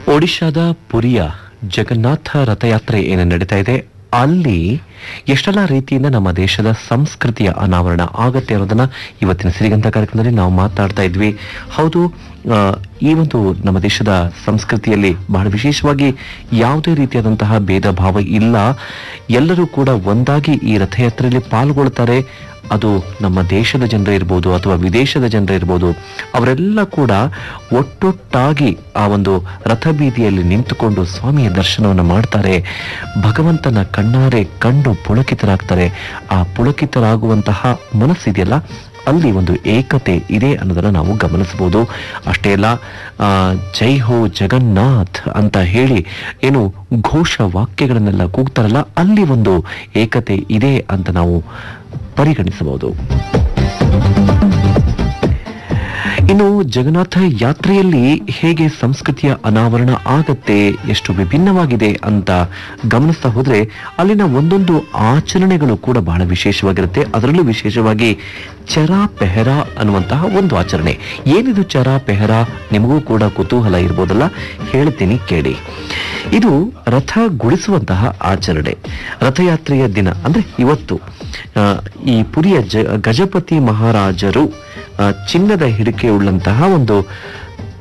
ಒಡಿಶಾದ ಪುರಿಯ ಜಗನ್ನಾಥ ರಥಯಾತ್ರೆ ಏನು ನಡೀತಾ ಇದೆ ಅಲ್ಲಿ ಎಷ್ಟೆಲ್ಲ ರೀತಿಯಿಂದ ನಮ್ಮ ದೇಶದ ಸಂಸ್ಕೃತಿಯ ಅನಾವರಣ ಆಗತ್ತೆ ಅನ್ನೋದನ್ನ ಇವತ್ತಿನ ಸಿರಿಗಂತ ಕಾರ್ಯಕ್ರಮದಲ್ಲಿ ನಾವು ಮಾತಾಡ್ತಾ ಇದ್ವಿ ಹೌದು ಆ, ಈ ಒಂದು ನಮ್ಮ ದೇಶದ ಸಂಸ್ಕೃತಿಯಲ್ಲಿ ಬಹಳ ವಿಶೇಷವಾಗಿ ಯಾವುದೇ ರೀತಿಯಾದಂತಹ ಭೇದ ಭಾವ ಇಲ್ಲ ಎಲ್ಲರೂ ಕೂಡ ಒಂದಾಗಿ ಈ ರಥಯಾತ್ರೆಯಲ್ಲಿ ಪಾಲ್ಗೊಳ್ತಾರೆ ಅದು ನಮ್ಮ ದೇಶದ ಜನರೇ ಇರ್ಬೋದು ಅಥವಾ ವಿದೇಶದ ಜನರೇ ಇರ್ಬೋದು ಅವರೆಲ್ಲ ಕೂಡ ಒಟ್ಟೊಟ್ಟಾಗಿ ಆ ಒಂದು ರಥಬೀದಿಯಲ್ಲಿ ನಿಂತುಕೊಂಡು ಸ್ವಾಮಿಯ ದರ್ಶನವನ್ನು ಮಾಡ್ತಾರೆ ಭಗವಂತನ ಕಣ್ಣಾರೆ ಕಂಡು ಪುಳಕಿತರಾಗ್ತಾರೆ ಆ ಪುಳಕಿತರಾಗುವಂತಹ ಮನಸ್ಸಿದೆಯಲ್ಲ ಅಲ್ಲಿ ಒಂದು ಏಕತೆ ಇದೆ ಅನ್ನೋದನ್ನ ನಾವು ಗಮನಿಸಬಹುದು ಅಷ್ಟೇ ಅಲ್ಲ ಆ, ಜೈ ಹೋ ಜಗನ್ನಾಥ್ ಅಂತ ಹೇಳಿ ಏನು ಘೋಷ ವಾಕ್ಯಗಳನ್ನೆಲ್ಲ ಕೂಗ್ತಾರಲ್ಲ ಅಲ್ಲಿ ಒಂದು ಏಕತೆ ಇದೆ ಅಂತ ನಾವು ಪರಿಗಣಿಸಬಹುದು ಇನ್ನು ಜಗನ್ನಾಥ ಯಾತ್ರೆಯಲ್ಲಿ ಹೇಗೆ ಸಂಸ್ಕೃತಿಯ ಅನಾವರಣ ಆಗತ್ತೆ ಎಷ್ಟು ವಿಭಿನ್ನವಾಗಿದೆ ಅಂತ ಗಮನಿಸ್ತಾ ಹೋದ್ರೆ ಅಲ್ಲಿನ ಒಂದೊಂದು ಆಚರಣೆಗಳು ಕೂಡ ಬಹಳ ವಿಶೇಷವಾಗಿರುತ್ತೆ ಅದರಲ್ಲೂ ವಿಶೇಷವಾಗಿ ಚರಾ ಪೆಹರಾ ಅನ್ನುವಂತಹ ಒಂದು ಆಚರಣೆ ಏನಿದು ಚರಾ ಪೆಹರಾ ನಿಮಗೂ ಕೂಡ ಕುತೂಹಲ ಇರ್ಬೋದಲ್ಲ ಹೇಳ್ತೀನಿ ಕೇಳಿ ಇದು ರಥ ಗುಡಿಸುವಂತಹ ಆಚರಣೆ ರಥಯಾತ್ರೆಯ ದಿನ ಅಂದ್ರೆ ಇವತ್ತು ಆ, ಈ ಪುರಿಯ ಜ ಗಜಪತಿ ಮಹಾರಾಜರು ಆ, ಚಿನ್ನದ ಹಿಡಿಕೆ ಉಳ್ಳಂತಹ ಒಂದು